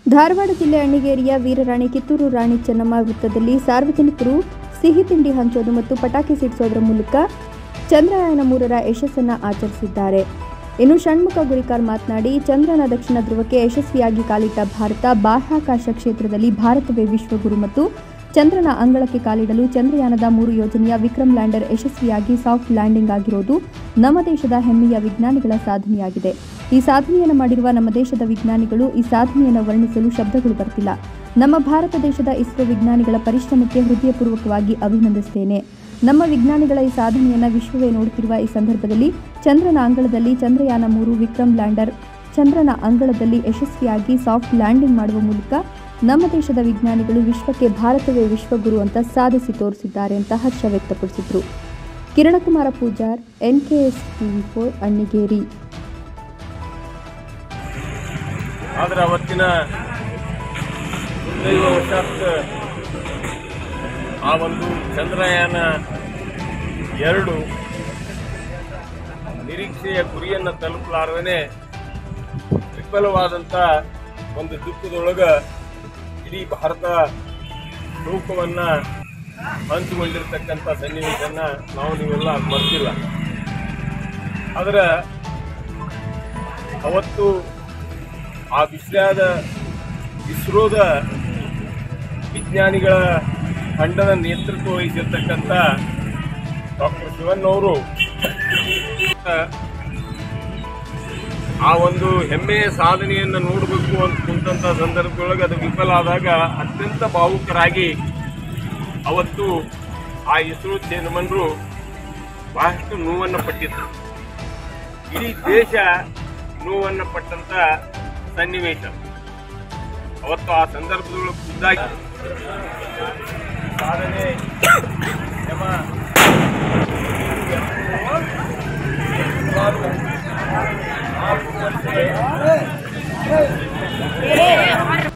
ಧಾರವಾಡ ಜಿಲ್ಲೆ ಅಣ್ಣಿಗೇರಿಯ ವೀರರಾಣಿ ಕಿತ್ತೂರು ರಾಣಿ ಚೆನ್ನಮ್ಮ ವೃತ್ತದಲ್ಲಿ ಸಾರ್ವಜನಿಕರು ಸಿಹಿ ತಿಂಡಿ ಹಂಚೋದು ಮತ್ತು ಪಟಾಕಿ ಸಿಡಿಸೋದರ ಮೂಲಕ ಚಂದ್ರಯಾನ ಮೂರರ ಯಶಸ್ಸನ್ನು ಆಚರಿಸಿದ್ದಾರೆ ಇನ್ನು ಷಣ್ಮುಖ ಗುರಿಕಾರ್ ಮಾತನಾಡಿ ಚಂದ್ರನ ದಕ್ಷಿಣ ಧ್ರುವಕ್ಕೆ ಯಶಸ್ವಿಯಾಗಿ ಕಾಲಿಟ್ಟ ಭಾರತ ಬಾಹ್ಯಾಕಾಶ ಕ್ಷೇತ್ರದಲ್ಲಿ ಭಾರತವೇ ವಿಶ್ವಗುರು ಮತ್ತು ಚಂದ್ರನ ಅಂಗಳಕ್ಕೆ ಕಾಲಿಡಲು ಚಂದ್ರಯಾನದ ಮೂರು ಯೋಜನೆಯ ವಿಕ್ರಮ್ ಲ್ಯಾಂಡರ್ ಯಶಸ್ವಿಯಾಗಿ ಸಾಫ್ಟ್ ಲ್ಯಾಂಡಿಂಗ್ ಆಗಿರೋದು ನಮ್ಮ ದೇಶದ ಹೆಮ್ಮೆಯ ವಿಜ್ಞಾನಿಗಳ ಸಾಧನೆಯಾಗಿದೆ ಈ ಸಾಧನೆಯನ್ನು ಮಾಡಿರುವ ನಮ್ಮ ದೇಶದ ವಿಜ್ಞಾನಿಗಳು ಈ ಸಾಧನೆಯನ್ನು ವರ್ಣಿಸಲು ಶಬ್ದಗಳು ಬರ್ತಿಲ್ಲ ನಮ್ಮ ಭಾರತ ದೇಶದ ಇಸ್ರೋ ವಿಜ್ಞಾನಿಗಳ ಪರಿಶ್ರಮಕ್ಕೆ ಹೃದಯಪೂರ್ವಕವಾಗಿ ಅಭಿನಂದಿಸುತ್ತೇನೆ ನಮ್ಮ ವಿಜ್ಞಾನಿಗಳ ಈ ಸಾಧನೆಯನ್ನು ವಿಶ್ವವೇ ನೋಡುತ್ತಿರುವ ಈ ಸಂದರ್ಭದಲ್ಲಿ ಚಂದ್ರನ ಅಂಗಳದಲ್ಲಿ ಚಂದ್ರಯಾನ ಮೂರು ವಿಕ್ರಮ್ ಲ್ಯಾಂಡರ್ ಚಂದ್ರನ ಅಂಗಳದಲ್ಲಿ ಯಶಸ್ವಿಯಾಗಿ ಸಾಫ್ಟ್ ಲ್ಯಾಂಡಿಂಗ್ ಮಾಡುವ ಮೂಲಕ ನಮ್ಮ ದೇಶದ ವಿಜ್ಞಾನಿಗಳು ವಿಶ್ವಕ್ಕೆ ಭಾರತವೇ ವಿಶ್ವಗುರು ಅಂತ ಸಾಧಿಸಿ ತೋರಿಸಿದ್ದಾರೆ ಅಂತ ಹರ್ಷ ವ್ಯಕ್ತಪಡಿಸಿದರು Kirankumar Pujar NKS TV four Annigeri ಆದ್ರೆ ಅವತ್ತಿನ ದುರ್ದೈವವಶಾತ್ ಆ ಒಂದು ಚಂದ್ರಯಾನ ಎರಡು ನಿರೀಕ್ಷೆಯ ಗುರಿಯನ್ನು ತಲುಪಲಾರದೇ ವಿಫಲವಾದಂಥ ಒಂದು ದುಃಖದೊಳಗ ಇಡೀ ಭಾರತ ಶೋಕವನ್ನ ಹಂಚಿಕೊಂಡಿರ್ತಕ್ಕಂಥ ಸನ್ನಿವೇಶನ ನಾವು ನೀವೆಲ್ಲ ಮರ್ತಿಲ್ಲ ಆದ್ರೆ ಅವತ್ತು ಆ ವಿಷಯದ ಇಸ್ರೋದ ವಿಜ್ಞಾನಿಗಳ ತಂಡದ ನೇತೃತ್ವ ವಹಿಸಿರ್ತಕ್ಕಂಥ ಡಾಕ್ಟರ್ ಶಿವನ್ ಅವರು ಆ ಒಂದು ಹೆಮ್ಮೆಯ ಸಾಧನೆಯನ್ನು ನೋಡಬೇಕು ಅಂತ ಕುಂತಂಥ ಸಂದರ್ಭದೊಳಗೆ ಅದು ವಿಫಲ ಆದಾಗ ಅತ್ಯಂತ ಭಾವುಕರಾಗಿ ಅವತ್ತು ಆ ಇಸ್ರೋ ಚೇರ್ಮನ್ರು ಬಹಳಷ್ಟು ನೋವನ್ನು ಪಟ್ಟಿದ್ರು ಇಡೀ ದೇಶ ನೋವನ್ನು ಪಟ್ಟಂತ ಸನ್ನಿವೇಶ ಅವತ್ತು ಆ ಸಂದರ್ಭದೊಳಗೆ ಖುದ್ದಾಗಿ